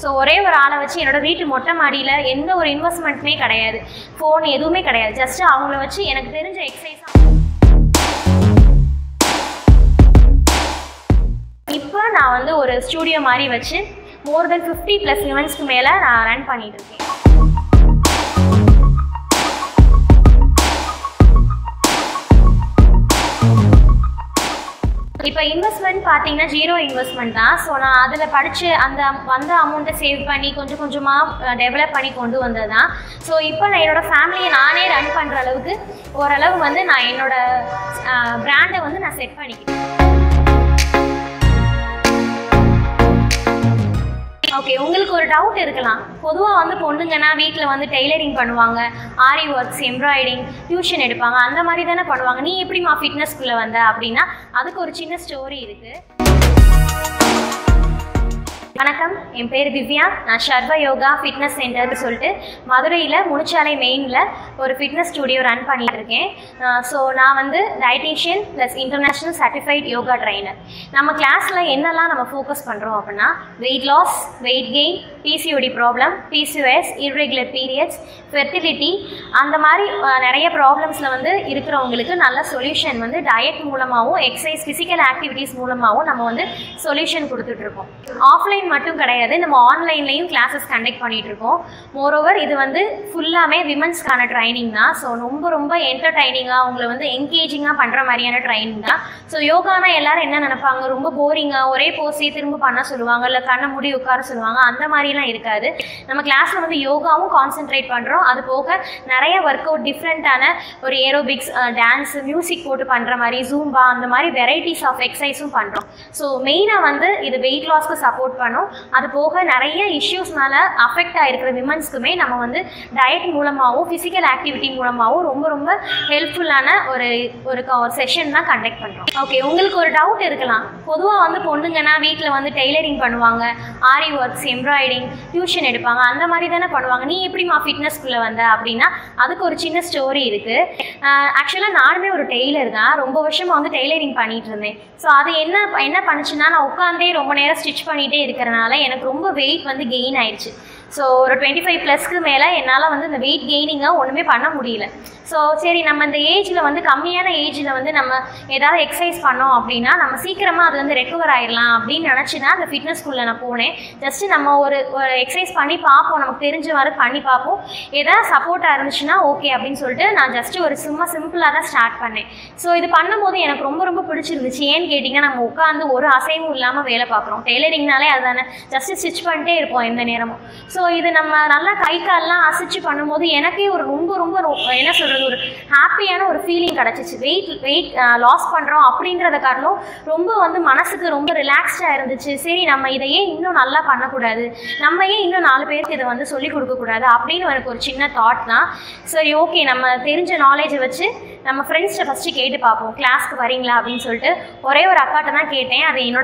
so ஒரே ஒரு ஆளை வச்சு என்னோட வீட்டு மொட்டை மாடியில் எந்த ஒரு இன்வெஸ்ட்மெண்ட்டுமே கிடையாது ஃபோன் எதுவுமே கிடையாது ஜஸ்ட் அவங்கள வச்சு எனக்கு தெரிஞ்ச எக்ஸசைஸ் இப்போ நான் வந்து ஒரு ஸ்டூடியோ மாதிரி வச்சு மோர் தென் ஃபிஃப்டி ப்ளஸ் ஈவெண்ட்ஸ்க்கு மேலே நான் ரன் பண்ணிட்டு இருக்கேன் இப்போ இன்வெஸ்ட்மெண்ட் பார்த்தீங்கன்னா ஜீரோ இன்வெஸ்ட்மெண்ட் தான் ஸோ நான் அதில் படித்து அந்த வந்த அமௌண்ட்டை சேவ் பண்ணி கொஞ்சம் கொஞ்சமாக டெவலப் பண்ணி கொண்டு வந்தது தான் ஸோ இப்போ நான் என்னோட ஃபேமிலியை நானே ரன் பண்ணுற அளவுக்கு ஓரளவு வந்து நான் என்னோட பிராண்டை வந்து நான் செட் பண்ணிக்கிட்டேன் ஓகே உங்களுக்கு ஒரு டவுட் இருக்கலாம் பொதுவாக வந்து பொண்ணுங்கன்னா வீட்டில் வந்து டெய்லரிங் பண்ணுவாங்க ஆரி ஒர்க்ஸ் எம்ப்ராய்டிங் டியூஷன் எடுப்பாங்க அந்த மாதிரி தானே பண்ணுவாங்க நீ எப்படிம்மா ஃபிட்னஸ்குள்ளே வந்த அப்படின்னா அதுக்கு ஒரு சின்ன ஸ்டோரி இருக்குது வணக்கம் என் பேர் திவ்யா நான் ஷர்வ யோகா ஃபிட்னஸ் சென்டர்னு சொல்லிட்டு மதுரையில் முனிச்சாலை மெயினில் ஒரு ஃபிட்னஸ் ஸ்டுடியோ ரன் பண்ணிட்டு இருக்கேன் ஸோ நான் வந்து dietician plus international certified yoga trainer நம்ம கிளாஸில் என்னெல்லாம் நம்ம ஃபோக்கஸ் பண்ணுறோம் அப்படின்னா weight loss weight gain PCOD problem PCOS irregular periods fertility அந்த மாதிரி அஹ், நிறைய ப்ராப்ளம்ஸில் வந்து இருக்கிறவங்களுக்கு நல்ல சொல்யூஷன் வந்து டயட் மூலமாகவும் எக்ஸசைஸ் ஃபிசிக்கல் ஆக்டிவிட்டீஸ் மூலமாகவும் நம்ம வந்து சொல்யூஷன் கொடுத்துட்ருக்கோம் ஆஃப்லைன் மட்டும் கிடையாது நம்ம ஆன்லைன்லேயும் கிளாஸஸ் கண்டக்ட் பண்ணிட்டு இருக்கோம் மோரோவர் இது வந்து ஃபுல்லாமே விமன்ஸ்க்கான ட்ரைனிங் தான் ஸோ ரொம்ப ரொம்ப என்டர்டைனிங்காக அவங்கள வந்து என்கேஜிங்காக பண்ணுற மாதிரியான ட்ரைனிங் தான் ஸோ யோகானா எல்லாரும் என்ன நினைப்பாங்க ரொம்ப போரிங்காக ஒரே போஸே திரும்ப பண்ண சொல்லுவாங்க இல்லை கண்ணை மூடி உட்கார சொல்லுவாங்க அந்த மாதிரிலாம் இருக்காது நம்ம கிளாஸில் வந்து யோகாவும் கான்சென்ட்ரேட் பண்ணுறோம் அது போக நிறைய ஒர்க் அவுட் டிஃப்ரெண்ட்டான ஒரு ஏரோபிக்ஸ் டான்ஸ் மியூசிக் போட்டு பண்ணுற மாதிரி ஜூம்பா அந்த மாதிரி வெரைட்டிஸ் ஆஃப் எக்ஸசைஸும் பண்ணுறோம் ஸோ மெயினாக வந்து இது வெயிட் லாஸ்க்கு சப்போர்ட் பண்ணும் அது போக நிறைய இஷ்யூஸ்னால அஃபெக்ட் ஆகிருக்கிற விமன்ஸ்க்குமே நம்ம வந்து டயட் மூலமாகவும் ஃபிசிக்கல் ஆக்டிவிட்டி மூலமாகவும் ரொம்ப ரொம்ப ஹெல்ப்ஃபுல்லான ஒரு ஒரு செஷன் தான் கண்டக்ட் பண்ணுறோம் ஓகே உங்களுக்கு ஒரு டவுட் இருக்கலாம் பொதுவாக வந்து பொண்ணுங்கன்னா வீட்டில் வந்து டெய்லரிங் பண்ணுவாங்க ஆரி ஒர்க்ஸ் எம்ப்ராய்டிங் டியூஷன் எடுப்பாங்க அந்த மாதிரி தானே பண்ணுவாங்க நீ எப்படிம்மா ஃபிட்னஸ்குள்ளே வந்த அப்படின்னா அதுக்கு ஒரு சின்ன ஸ்டோரி இருக்குது ஆக்சுவலாக நானுமே ஒரு டெய்லர் தான் ரொம்ப வருஷமாக வந்து டெய்லரிங் பண்ணிட்டு இருந்தேன் ஸோ அது என்ன என்ன பண்ணுச்சுன்னா நான் உட்காந்தே ரொம்ப நேரம் ஸ்டிச் பண்ணிகிட்டே இருக்கிறனால எனக்கு ரொம்ப வெயிட் வந்து கெயின் ஆயிடுச்சு ஸோ ஒரு டுவெண்ட்டி ஃபைவ் ப்ளஸ்க்கு மேலே என்னால் வந்து இந்த வெயிட் கெய்னிங்காக ஒன்றுமே பண்ண முடியல ஸோ சரி நம்ம இந்த ஏஜில் வந்து கம்மியான ஏஜில் வந்து நம்ம ஏதாவது எக்ஸசைஸ் பண்ணோம் அப்படின்னா நம்ம சீக்கிரமாக அது வந்து ரெக்கவர் ஆயிடலாம் அப்படின்னு நினச்சி தான் அந்த ஃபிட்னஸ் ஸ்கூலில் நான் போனேன் ஜஸ்ட்டு நம்ம ஒரு ஒரு எக்ஸசைஸ் பண்ணி பார்ப்போம் நமக்கு தெரிஞ்ச மாதிரி பண்ணி பார்ப்போம் ஏதாவது சப்போர்ட்டாக இருந்துச்சுன்னா ஓகே அப்படின்னு சொல்லிட்டு நான் ஜஸ்ட்டு ஒரு சும்மா சிம்பிளாக தான் ஸ்டார்ட் பண்ணேன் ஸோ இது பண்ணும்போது எனக்கு ரொம்ப ரொம்ப பிடிச்சிருந்துச்சு ஏன்னு கேட்டிங்கன்னா நம்ம உட்காந்து ஒரு அசைவும் இல்லாமல் வேலை பார்க்குறோம் டெய்லரிங்னாலே அதுதானே ஜஸ்ட்டு ஸ்டிச் பண்ணிட்டே இருப்போம் எந்த நேரமும் ஸோ இது நம்ம நல்லா கை கால்லாம் அசைச்சு பண்ணும்போது எனக்கே ஒரு ரொம்ப ரொம்ப ரொ- என்ன சொல்கிறது ஒரு ஹாப்பியான ஒரு ஃபீலிங் கிடச்சிச்சு வெயிட் வெயிட் லாஸ் பண்ணுறோம் அப்படின்றத காட்டிலும் ரொம்ப வந்து மனசுக்கு ரொம்ப ரிலாக்ஸ்டாக இருந்துச்சு சரி நம்ம இதை ஏன் இன்னும் நல்லா பண்ணக்கூடாது நம்ம ஏன் இன்னும் நாலு பேருக்கு இதை வந்து சொல்லிக் கொடுக்கக்கூடாது அப்படின்னு எனக்கு ஒரு சின்ன தாட் தான் சரி ஓகே நம்ம தெரிஞ்ச நாலேஜை வச்சு நம்ம ஃப்ரெண்ட்ஸ்கிட்ட ஃபஸ்ட்டு கேட்டு பார்ப்போம் கிளாஸ்க்கு வரீங்களா அப்படின்னு சொல்லிட்டு ஒரே ஒரு அக்காட்ட தான் கேட்டேன் அது என்னோட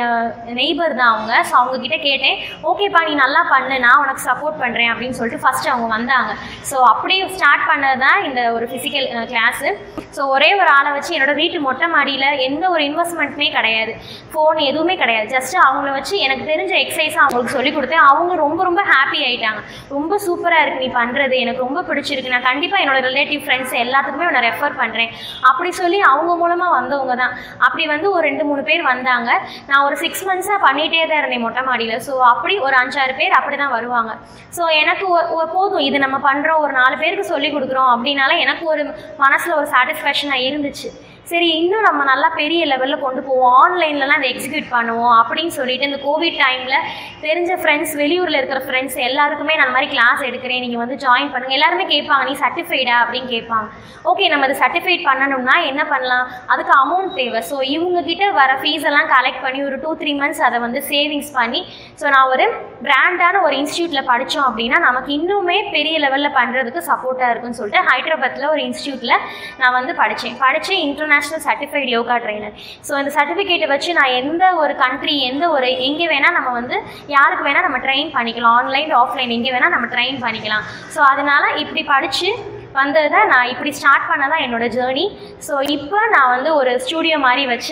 நெய்பர் தான் அவங்க ஸோ அவங்க கிட்ட கேட்டேன் ஓகேப்பா நீ நல்லா பண்ணு நான் உனக்கு சப்போர்ட் பண்ணுறேன் அப்படின்னு சொல்லிட்டு ஃபஸ்ட்டு அவங்க வந்தாங்க ஸோ அப்படியே ஸ்டார்ட் பண்ணது தான் இந்த ஒரு ஃபிசிக்கல் கிளாஸு ஸோ ஒரே ஒரு ஆளை வச்சு என்னோட வீட்டு மொட்டை மாடியில் எந்த ஒரு இன்வெஸ்ட்மெண்ட்டுமே கிடையாது ஃபோன் எதுவுமே கிடையாது ஜஸ்ட் அவங்கள வச்சு எனக்கு தெரிஞ்ச எக்ஸசைஸ் அவங்களுக்கு சொல்லி கொடுத்தேன் அவங்க ரொம்ப ரொம்ப ஹாப்பி ஆயிட்டாங்க ரொம்ப சூப்பராக இருக்கு நீ பண்ணுறது எனக்கு ரொம்ப பிடிச்சிருக்கு நான் கண்டிப்பாக என்னோட ரிலேட்டிவ் ஃப்ரெண்ட்ஸ் எல்லாத்துக்குமே உன்னை ரெஃபர் பண்ணுறேன் அப்படி சொல்லி அவங்க மூலமாக வந்தவங்க தான் அப்படி வந்து ஒரு ரெண்டு மூணு பேர் வந்தாங்க நான் ஒரு சிக்ஸ் மந்த்ஸாக பண்ணிகிட்டே தான் இருந்தேன் மொட்டை மாடியில் ஸோ அப்படி ஒரு அஞ்சாறு பேர் அப்படி தான் வருவாங்க ஸோ எனக்கு ஒ- ஒ- போதும் இது நம்ம பண்ணுறோம் ஒரு நாலு பேருக்கு சொல்லி கொடுக்குறோம் அப்படின்னால எனக்கு ஒரு மனசில் ஒரு சாட்டிஸ்ஃபேக்ஷனாக இருந்துச்சு சரி இன்னும் நம்ம நல்லா பெரிய லெவலில் கொண்டு போவோம் ஆன்லைன்லலாம் அதை எக்ஸிக்யூட் பண்ணுவோம் அப்படின்னு சொல்லிட்டு இந்த கோவிட் டைமில் தெரிஞ்ச ஃப்ரெண்ட்ஸ் வெளியூரில் இருக்கிற ஃப்ரெண்ட்ஸ் எல்லாருக்குமே நான் இந்த மாதிரி கிளாஸ் எடுக்கிறேன் நீங்கள் வந்து ஜாயின் பண்ணுங்கள் எல்லாருமே கேட்பாங்க நீ சர்டிஃபைடா அப்படின்னு கேட்பாங்க ஓகே நம்ம அதை சர்டிஃபைட் பண்ணணும்னா என்ன பண்ணலாம் அதுக்கு அமௌண்ட் தேவை ஸோ இவங்க கிட்ட வர ஃபீஸ் எல்லாம் கலெக்ட் பண்ணி ஒரு டூ த்ரீ மந்த்ஸ் அதை வந்து சேவிங்ஸ் பண்ணி ஸோ நான் ஒரு பிராண்டான ஒரு இன்ஸ்டியூட்டில் படித்தோம் அப்படின்னா நமக்கு இன்னுமே பெரிய லெவலில் பண்ணுறதுக்கு சப்போர்ட்டாக இருக்குன்னு சொல்லிட்டு ஹைதராபாத்தில் ஒரு இன்ஸ்டியூட்டில் நான் வந்து படித்தேன் படித்து international certified yoga trainer so இந்த சர்டிஃபிகேட்டை வச்சு நான் எந்த ஒரு கண்ட்ரி எந்த ஒரு எங்கே வேணால் நம்ம வந்து யாருக்கு வேணால் நம்ம ட்ரெயின் பண்ணிக்கலாம் ஆன்லைன் ஆஃப்லைன் எங்கே வேணால் நம்ம ட்ரெயின் பண்ணிக்கலாம் ஸோ அதனால் இப்படி படித்து வந்ததை நான் இப்படி ஸ்டார்ட் பண்ணதான் என்னோட ஜேர்னி ஸோ இப்போ நான் வந்து ஒரு ஸ்டூடியோ மாதிரி வச்சு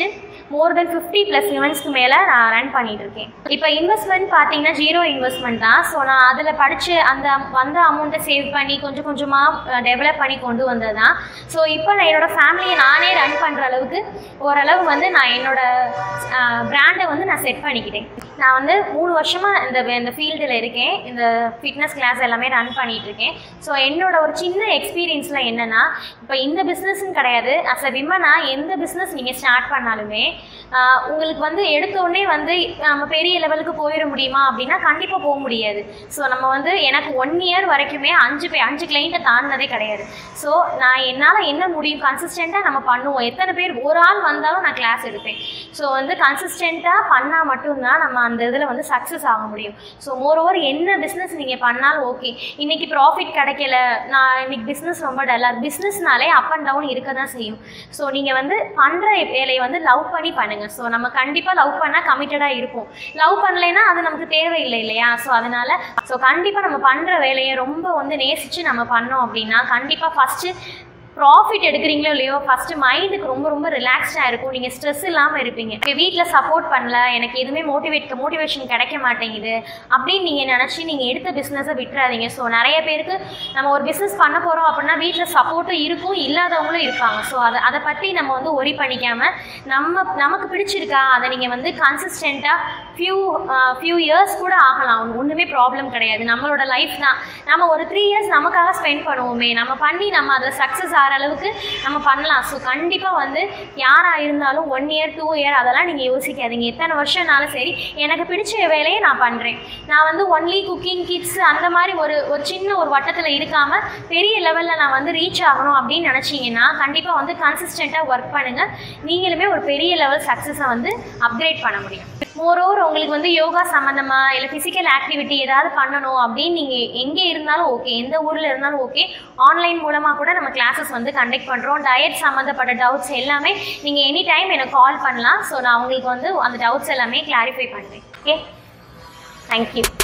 மோர் தென் ஃபிஃப்டி ப்ளஸ் ஈவெண்ட்ஸ்க்கு மேலே நான் ரன் பண்ணிட்டு இருக்கேன் இப்போ இன்வெஸ்ட்மெண்ட் பார்த்தீங்கன்னா ஜீரோ இன்வெஸ்ட்மெண்ட் தான் ஸோ நான் அதில் படித்து அந்த வந்த அமௌண்ட்டை சேவ் பண்ணி கொஞ்சம் கொஞ்சமாக டெவலப் பண்ணி கொண்டு வந்தது தான் ஸோ இப்போ நான் என்னோட ஃபேமிலியை நானே ரன் பண்ணுற அளவுக்கு ஓரளவு வந்து நான் என்னோட பிராண்டை வந்து நான் செட் பண்ணிக்கிட்டேன் நான் வந்து மூணு வருஷமாக இந்த இந்த ஃபீல்டில் இருக்கேன் இந்த ஃபிட்னஸ் கிளாஸ் எல்லாமே ரன் பண்ணிட்டு இருக்கேன் ஸோ என்னோட ஒரு சின்ன எக்ஸ்பீரியன்ஸில் என்னென்னா இப்போ இந்த பிஸ்னஸ்ன்னு கிடையாது அஸ் அ விமனாக எந்த பிஸ்னஸ் நீங்கள் ஸ்டார்ட் பண்ணாலுமே ஆஹ் உங்களுக்கு வந்து எடுத்த உடனே வந்து நம்ம பெரிய லெவலுக்கு போயிட முடியுமா அப்படின்னா கண்டிப்பாக போக முடியாது ஸோ நம்ம வந்து எனக்கு ஒன் இயர் வரைக்குமே அஞ்சு பே அஞ்சு கிளைண்ட்டை தாண்டினதே கிடையாது ஸோ நான் என்னால் என்ன முடியும் கன்சிஸ்டண்ட்டாக நம்ம பண்ணுவோம் எத்தனை பேர் ஒரு ஆள் வந்தாலும் நான் கிளாஸ் எடுப்பேன் ஸோ வந்து கன்சிஸ்டண்ட்டாக பண்ணால் மட்டும்தான் நம்ம அந்த இதில் வந்து சக்ஸஸ் ஆக முடியும் ஸோ மோரோவர் என்ன பிஸ்னஸ் நீங்கள் பண்ணாலும் ஓகே இன்னைக்கு ப்ராஃபிட் கிடைக்கல நான் இன்னைக்கு பிஸ்னஸ் ரொம்ப டல்லாக பிஸ்னஸ்னாலே அப் அண்ட் டவுன் இருக்க தான் செய்யும் ஸோ நீங்கள் வந்து பண்ணுற வேலையை வந்து லவ் பண்ணி பண்ணுங்கள் ஸோ நம்ம கண்டிப்பாக லவ் பண்ணால் கமிட்டடாக இருப்போம் லவ் பண்ணலைன்னா அது நமக்கு தேவையில்லை இல்லையா ஸோ அதனால் ஸோ கண்டிப்பாக நம்ம பண்ணுற வேலையை ரொம்ப வந்து நேசித்து நம்ம பண்ணோம் அப்படின்னா கண்டிப்பாக ஃபஸ்ட்டு ப்ராஃபிட் எடுக்கிறீங்களோ இல்லையோ ஃபஸ்ட்டு மைண்டுக்கு ரொம்ப ரொம்ப ரிலாக்ஸ்டாக இருக்கும் நீங்கள் ஸ்ட்ரெஸ் இல்லாமல் இருப்பீங்க இப்போ வீட்டில் சப்போர்ட் பண்ணல எனக்கு எதுவுமே மோட்டிவேட் மோட்டிவேஷன் கிடைக்க மாட்டேங்குது அப்படின்னு நீங்கள் நினச்சி நீங்கள் எடுத்த பிஸ்னஸை விட்டுறாதீங்க ஸோ நிறைய பேருக்கு நம்ம ஒரு பிஸ்னஸ் பண்ண போகிறோம் அப்படின்னா வீட்டில் சப்போர்ட்டும் இருக்கும் இல்லாதவங்களும் இருப்பாங்க ஸோ அதை அதை பற்றி நம்ம வந்து ஒரி பண்ணிக்காமல் நம்ம நமக்கு பிடிச்சிருக்கா அதை நீங்கள் வந்து கன்சிஸ்டண்ட்டாக ஃபியூ ஃபியூ இயர்ஸ் கூட ஆகலாம் ஒன்றுமே ப்ராப்ளம் கிடையாது நம்மளோட லைஃப் தான் நம்ம ஒரு த்ரீ இயர்ஸ் நமக்காக ஸ்பெண்ட் பண்ணுவோமே நம்ம பண்ணி நம்ம அதில் சக்ஸஸ் ஆகிற அளவுக்கு நம்ம பண்ணலாம் ஸோ கண்டிப்பாக வந்து யாராக இருந்தாலும் ஒன் இயர் டூ இயர் அதெல்லாம் நீங்கள் யோசிக்காதீங்க எத்தனை வருஷம்னாலும் சரி எனக்கு பிடிச்ச வேலையை நான் பண்ணுறேன் நான் வந்து ஒன்லி குக்கிங் கிட்ஸ் அந்த மாதிரி ஒரு ஒரு சின்ன ஒரு வட்டத்தில் இருக்காமல் பெரிய லெவலில் நான் வந்து ரீச் ஆகணும் அப்படின்னு நினச்சிங்கன்னா கண்டிப்பாக வந்து கன்சிஸ்டண்ட்டாக ஒர்க் பண்ணுங்கள் நீங்களுமே ஒரு பெரிய லெவல் சக்ஸஸை வந்து அப்கிரேட் பண்ண முடியும் மோரோவர் உங்களுக்கு வந்து யோகா சம்மந்தமாக இல்லை ஃபிசிக்கல் ஆக்டிவிட்டி ஏதாவது பண்ணணும் அப்படின்னு நீங்கள் எங்கே இருந்தாலும் ஓகே எந்த ஊரில் இருந்தாலும் ஓகே ஆன்லைன் மூலமாக கூட நம்ம கிளாஸஸ் வந்து கண்டக்ட் பண்ணுறோம் டயட் சம்மந்தப்பட்ட டவுட்ஸ் எல்லாமே நீங்கள் எனி டைம் எனக்கு கால் பண்ணலாம் ஸோ நான் உங்களுக்கு வந்து அந்த டவுட்ஸ் எல்லாமே கிளாரிஃபை பண்ணுறேன் ஓகே தேங்க்யூ